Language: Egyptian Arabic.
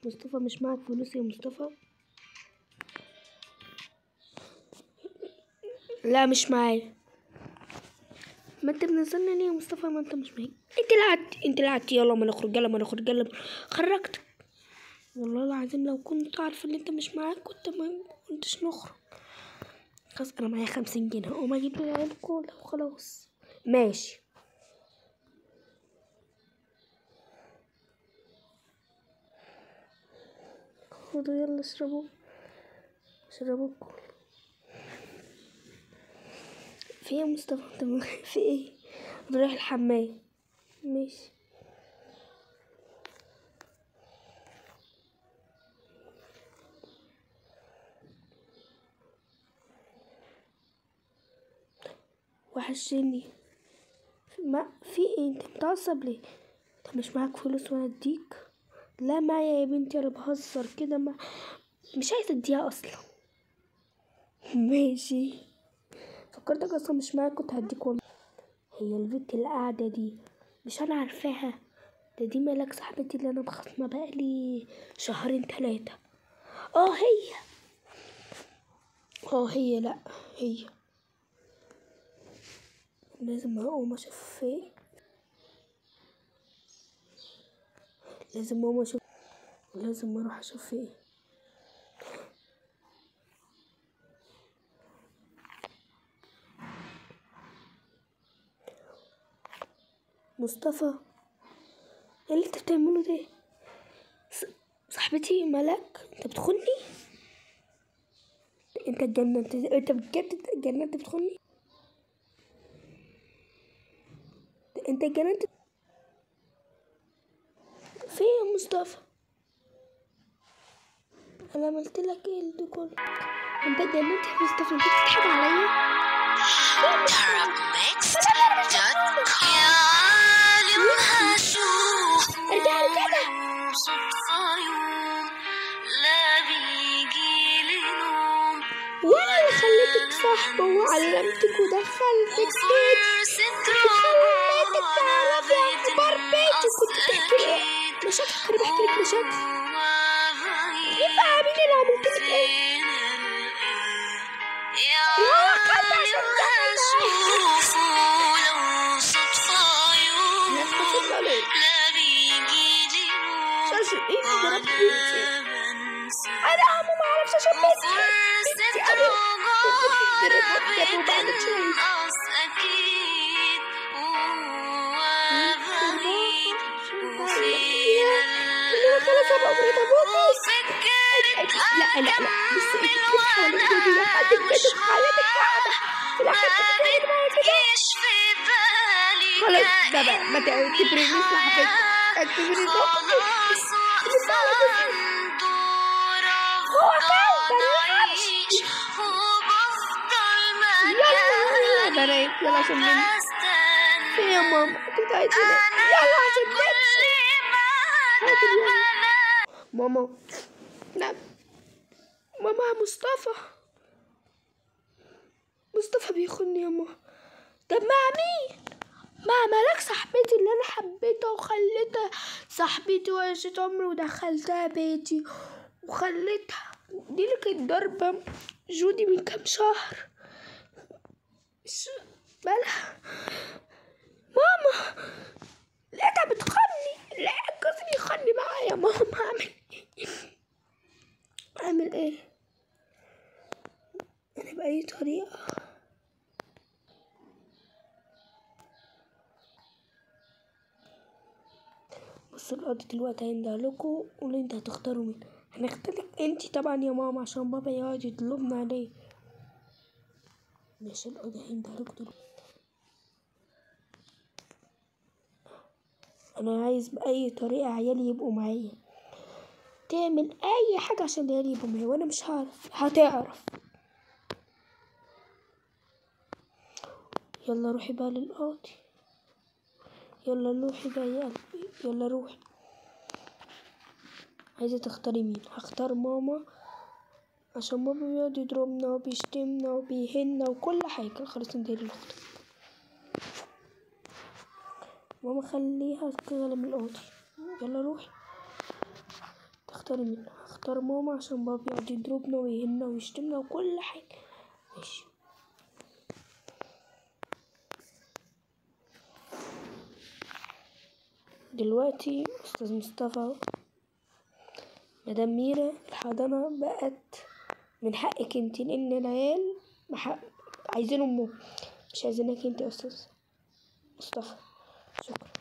مصطفى مش معك فلوس يا مصطفى لا مش معايا ما انت بنزلنا ليه يا مصطفى ما انت مش معايا انت اللي قعدت انت اللي قعدت يلا ما نخرج يلا ما نخرج يلا خرجتك والله العظيم لو كنت عارف ان انت مش معاك كنت ما كنتش نخرج خلاص انا معايا خمسين جنيه اقوم اجيب العيال كولا وخلاص ماشي خدوا يلا اشربوا اشربوا الكولا في ايه يا مصطفى انت م- في ايه انا رايح الحمام ماشي وحشني ما في ايه انت متعصب ليه انت مش معاك فلوس وانا اديك لا معايا يا بنتي انا بهزر كده ما مش عايزه اديها اصلا ماشي فكرتك اصلا مش معاك كنت هديك والله هي البنت اللي قاعده دي مش انا عارفاها ده دي ملاك صاحبتي اللي انا مخصمه بقالي شهرين تلاتة اه هي اه هي لا هي لازم اقوم اشوف ايه لازم اقوم اشوف لازم اروح اشوف ايه مصطفى ايه اللي انت بتعمله ده ص- صاحبتي ملاك انت بتخوني انت اتجننت انت بجد اتجننت بتخوني انت اتجننت في ايه يا مصطفى انا عملت لك ايه ده كله انت اتجننت يا مصطفى انت بتضحك عليا ارجع ارجع وانا اللي خليتك صاحبة وعلمتك ودخلتك بيتي خليتك تعرفي اخبار بيتي كنت تحكي لي مشاكل كنت بحكي لك مشاكل ينفع مين اللي عملت لك ايه يا قلبي عشان الناس بتصل عليك عشان انت ضربت بنتي انا عمو ما اعرفش عشان بنتي بنتي انا بنتي بتضرب وبعد شوي خلاص انا بقيت ابوكي لا لا لا بس انت كيف حالك كده حد كده في حالتك قاعده في الاخر بتتكلم معايا كده خلاص ده بقى ما تعتبرنيش صاحبتك اعتبرني صاحبتك هو كان يلا يلا بنات يلا عشان نمشي في يا ماما انت عايزة يلا عشان نمشي حاضر يلا ماما نعم ماما مصطفى مصطفى بيخوني يا ماما طب مع مين مع ملاك صاحبتي اللي انا حبيتها وخليتها صاحبتي وعشت عمري ودخلتها بيتي وخليتها دي اللي كانت ضاربة جودي من كام شهر ش- مالها ماما لقيتها بتخني لقيت جوزي بيخني معايا ماما اعمل ايه اعمل ايه انا بأي طريقة بصوا القاضي دلوقتي هينده لكم قولوا انت هتختاروا مين هنختارك انتي طبعا يا ماما عشان بابا يقعد يطلبنا عليه ماشي القاضي هينده لكم دلوقتي انا عايز باي طريقه عيالي يبقوا معايا تعمل اي حاجه عشان عيالي يبقوا معايا وانا مش هعرف هتعرف يلا روحي بقى للقاضي يلا روحي بقى يا قلبي يلا روحي عايزة تختاري مين هختار ماما عشان بابا بيقعد يضربنا وبيشتمنا وبيهنا وكل حاجة خلاص انتهي الأخت ماما خليها تشتغل من القاضي يلا روحي تختاري اختاري منه هختار ماما عشان بابا بيقعد يضربنا ويهنا ويشتمنا وكل حاجة ماشي دلوقتي استاذ مصطفى مدام ميرا الحضانة بقت من حقك انتي لان العيال بحق عايزين امهم مش عايزينك انتي يا استاذ مصطفى شكرا